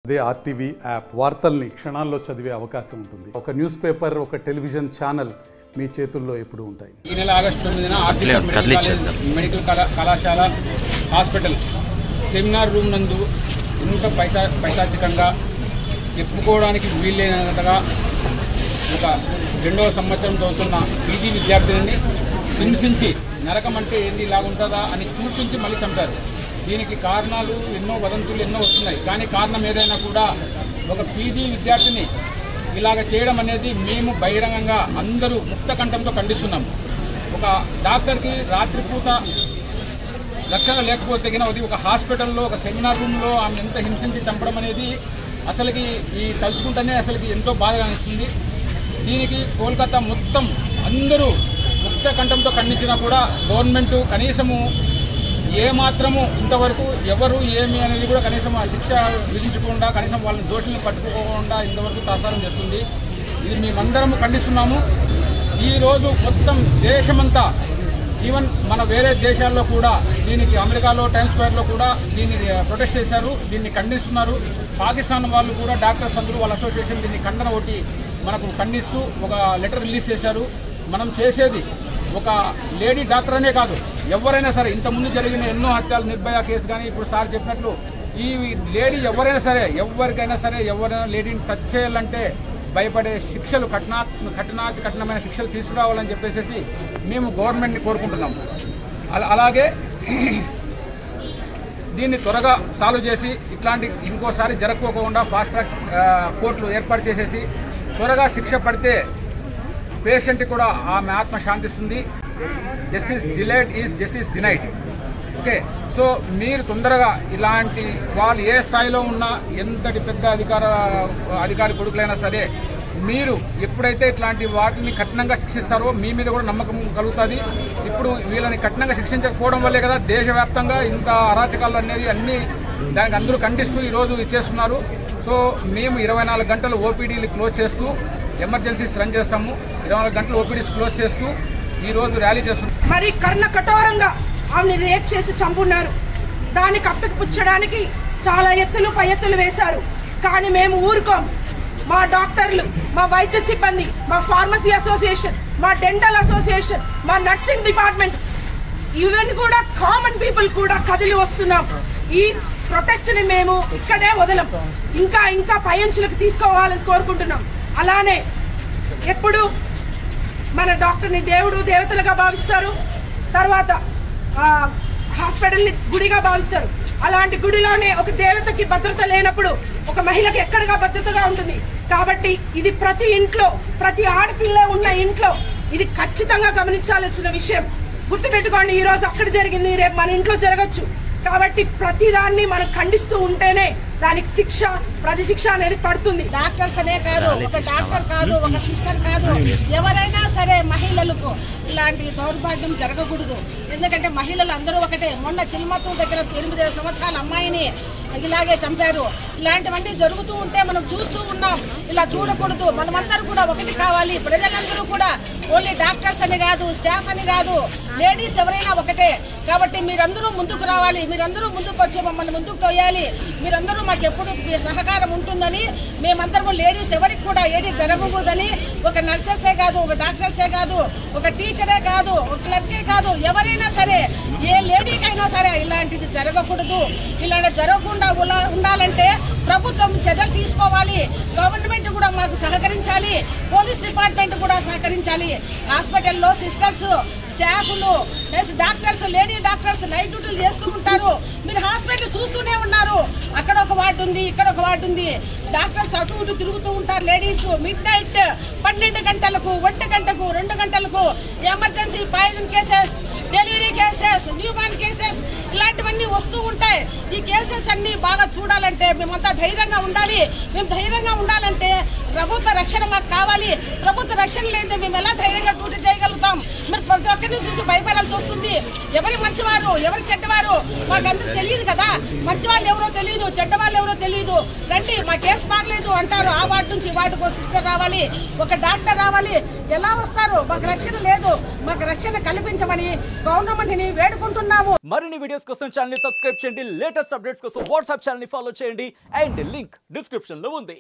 అదే RTV app వార్తల్ని క్షణాల్లో చదివే అవకాశం ఉంటుంది ఒక న్యూస్ పేపర్ ఒక టెలివిజన్ ఛానల్ మీ చేతుల్లో ఎప్పుడూ ఉంటాయి ఈ నెల ఆగస్టు తొమ్మిదిన ఆర్టికల్ లేదు, మెడికల్ కదిలించేద్దాం. కాలేజ్ మెడికల్ కళా- కళాశాల హాస్పిటల్ సెమినార్ రూమ్ నందు ఎంత పైసా పైశాచికంగా చెప్పుకోవడానికి వీలైనంతగా ఒక రెండవ సంవత్సరం చదువుతున్న పీజీ విద్యార్థిని హింసించి నరకం అంటే ఏంది ఇలా ఉంటుందా అని చూపించి మళ్ళీ చంపారు దీనికి కారణాలు ఎన్నో వదంతులు ఎన్నో వస్తున్నాయి కానీ కారణం ఏదైనా కూడా ఒక పీజీ విద్యార్థిని ఇలాగ చేయడం అనేది మేము బహిరంగంగా అందరూ ముక్త కంఠంతో ఖండిస్తున్నాము ఒక డాక్టర్కి రాత్రిపూట రక్షణ లేకపోతే గిన అది ఒక హాస్పిటల్లో ఒక సెమినార్ రూమ్లో ఆమె ఎంత హింసించి చంపడం అనేది అసలుకి ఈ తలుచుకుంటేనే అసలుకి ఎంతో బాధగా అనిపిస్తుంది దీనికి కోల్కతా మొత్తం అందరూ ముక్త కంఠంతో ఖండించినా కూడా గవర్నమెంట్ కనీసము ఏమాత్రము ఇంతవరకు ఎవరు ఏమి అనేది కూడా కనీసం ఆ శిక్ష విధించకుండా కనీసం వాళ్ళని దోషులను పట్టుకోకుండా ఇంతవరకు తాసారం చేస్తుంది ఇది మేమందరము ఖండిస్తున్నాము ఈరోజు మొత్తం దేశమంతా ఈవెన్ మన వేరే దేశాల్లో కూడా దీనికి అమెరికాలో టైమ్ స్క్వేర్లో కూడా దీన్ని ప్రొటెస్ట్ చేశారు దీన్ని ఖండిస్తున్నారు పాకిస్తాన్ వాళ్ళు కూడా డాక్టర్స్ అందరూ వాళ్ళ అసోసియేషన్ దీన్ని ఖండన ఒకటి మనకు ఖండిస్తూ ఒక లెటర్ రిలీజ్ చేశారు మనం చేసేది ఒక లేడీ డాక్టర్ అనే కాదు ఎవరైనా సరే ఇంతకుముందు జరిగిన ఎన్నో హత్యలు నిర్భయ కేసు కానీ ఇప్పుడు సార్ చెప్పినట్లు ఈ లేడీ ఎవరైనా సరే ఎవరికైనా సరే ఎవరైనా లేడీని టచ్ చేయాలంటే భయపడే శిక్షలు కఠినా కఠినాతి కఠినమైన శిక్షలు తీసుకురావాలని చెప్పేసి మేము గవర్నమెంట్ని కోరుకుంటున్నాము అలా అలాగే దీన్ని త్వరగా సాల్వ్ చేసి ఇట్లాంటి ఇంకోసారి జరగకోకుండా ఫాస్ట్ ట్రాక్ ఆ, కోర్టులు ఏర్పాటు చేసేసి త్వరగా శిక్ష పడితే పేషెంట్ కూడా ఆమె ఆత్మ శాంతిస్తుంది justice delayed is justice denied okay so మీరు తొందరగా ఇలాంటి వాళ్ళు ఏ స్థాయిలో ఉన్నా ఎంతటి పెద్ద అధికార అధికారి కొడుకులైనా సరే మీరు ఎప్పుడైతే ఇట్లాంటి వాటిని కఠినంగా శిక్షిస్తారో మీ మీద కూడా నమ్మకం కలుగుతుంది ఇప్పుడు వీళ్ళని కఠినంగా శిక్షించకపోవడం వల్లే కదా దేశవ్యాప్తంగా ఇంత అరాచకాలు అనేది అన్ని దానికి అందరూ ఖండిస్తూ ఈరోజు ఇచ్చేస్తున్నారు సో మేము ఇరవై నాలుగు గంటలు ఓపీడీలు క్లోజ్ చేస్తూ ఎమర్జెన్సీస్ రన్ చేస్తాము ఇరవై నాలుగు గంటలు ఓపీడీస్ క్లోజ్ చేస్తూ ఈరోజు ర్యాలీ చేస్తున్నాం మరి కర్ణ కఠోరంగా ఆమెని రేప్ చేసి చంపున్నారు దాన్ని కప్పిపుచ్చడానికి చాలా ఎత్తులు పై ఎత్తులు వేశారు కానీ మేము ఊరుకోం మా డాక్టర్లు మా వైద్య సిబ్బంది మా ఫార్మసీ అసోసియేషన్ మా డెంటల్ అసోసియేషన్ మా నర్సింగ్ డిపార్ట్మెంట్ ఈవెన్ కూడా కామన్ పీపుల్ కూడా కదిలి వస్తున్నాం ఈ ప్రొటెస్ట్ ని మేము ఇక్కడే వదలం ఇంకా ఇంకా పై అంచులకు తీసుకోవాలని కోరుకుంటున్నాం అలానే ఎప్పుడు మన డాక్టర్ని దేవుడు దేవతలుగా భావిస్తారు తర్వాత ఆ, హాస్పిటల్ని గుడిగా భావిస్తారు అలాంటి గుడిలోనే ఒక దేవతకి భద్రత లేనప్పుడు ఒక మహిళకి ఎక్కడగా భద్రతగా ఉంటుంది కాబట్టి ఇది ప్రతి ఇంట్లో ప్రతి ఆడపిల్ల ఉన్న ఇంట్లో ఇది ఖచ్చితంగా గమనించాల్సిన విషయం గుర్తుపెట్టుకోండి ఈ రోజు అక్కడ జరిగింది రేపు మన ఇంట్లో జరగచ్చు కాబట్టి ప్రతి దాన్ని మనం ఖండిస్తూ ఉంటేనే దానికి శిక్ష ప్రతి శిక్ష అనేది పడుతుంది డాక్టర్స్ అనే కాదు ఒక డాక్టర్ కాదు ఒక సిస్టర్ కాదు ఎవరైనా సరే మహిళలకు ఇలాంటి దౌర్భాగ్యం జరగకూడదు ఎందుకంటే మహిళలు అందరూ ఒకటే మొన్న చిల్మత్తు దగ్గర ఎనిమిది సంవత్సరాల అమ్మాయిని ఇలాగే చంపారు ఇలాంటివన్నీ జరుగుతూ ఉంటే మనం చూస్తూ ఉన్నాం ఇలా చూడకూడదు మనమందరూ కూడా ఒకటి కావాలి ప్రజలందరూ కూడా ఓన్లీ డాక్టర్స్ అని కాదు స్టాఫ్ అని కాదు లేడీస్ ఎవరైనా ఒకటే కాబట్టి మీరందరూ ముందుకు రావాలి మీరందరూ ముందుకు వచ్చి మమ్మల్ని ముందుకు తోయాలి మీరందరూ మాకు ఎప్పుడు మీ సహకారం ఉంటుందని మేమందరము లేడీస్ ఎవరికి కూడా ఏది జరగకూడదని ఒక నర్సెసే కాదు ఒక డాక్టర్సే కాదు ఒక టీచరే కాదు ఒక క్లర్కే కాదు ఎవరైనా సరే ఏ లేడీకైనా సరే ఇలాంటిది జరగకూడదు ఇలాంటి జరగకుండా ఉలా- ఉండాలంటే ప్రభుత్వం చర్యలు తీసుకోవాలి గవర్నమెంట్ కూడా మాకు సహకరించాలి పోలీస్ డిపార్ట్మెంట్ కూడా సహకరించాలి హాస్పిటల్లో సిస్టర్స్ స్టాఫ్లు next doctors lady doctors night డ్యూటీలు చేస్తూ ఉంటారు మీరు హాస్పిటల్ చూస్తూనే ఉన్నారు అక్కడ ఒక వార్డు ఉంది ఇక్కడ ఒక వార్డు ఉంది డాక్టర్స్ అటు ఇటు తిరుగుతూ ఉంటారు లేడీస్ మిడ్ నైట్ పన్నెండు గంటలకు ఒంటి గంటకు రెండు గంటలకు emergency poison cases delivery cases newborn cases ఇలాంటివన్నీ వస్తూ ఉంటాయి ఈ కేసెస్ అన్ని బాగా చూడాలంటే మేమంతా ధైర్యంగా ఉండాలి మేము ధైర్యంగా ఉండాలంటే ప్రభుత్వ రక్షణ మాకు కావాలి ప్రభుత్వ రక్షణ లేనిదే మేము ఎలా ధైర్యంగా డ్యూటీ చేయగలుగుతాం మీరు ప్రతి ఒక్కరిని చూసి భయపడాల్సి వస్తుంది ఎవరి మంచివారు ఎవరి చెడ్డవారు మాకు అందరూ తెలియదు కదా మంచివాళ్ళు ఎవరో తెలియదు చెడ్డవాళ్ళు ఎవరో తెలియదు రండి మా కేసు మారలేదు అంటారు ఆ వార్డు నుంచి వార్డుకు ఒక సిస్టర్ రావాలి ఒక డాక్టర్ రావాలి ఎలా వస్తారు మాకు రక్షణ లేదు మాకు రక్షణ కల్పించమని గవర్నమెంట్ని వేడుకుంటున్నాము మరిన్ని వీడియోస్ కోసం ఛానల్ సబ్స్క్రైబ్ చేయండి లేటెస్ట్ అప్డేట్స్ కోసం వాట్సాప్ ఛానల్ ఫాలో చేయండి అండ్ లింక్ డిస్క్రిప్షన్ లో ఉంది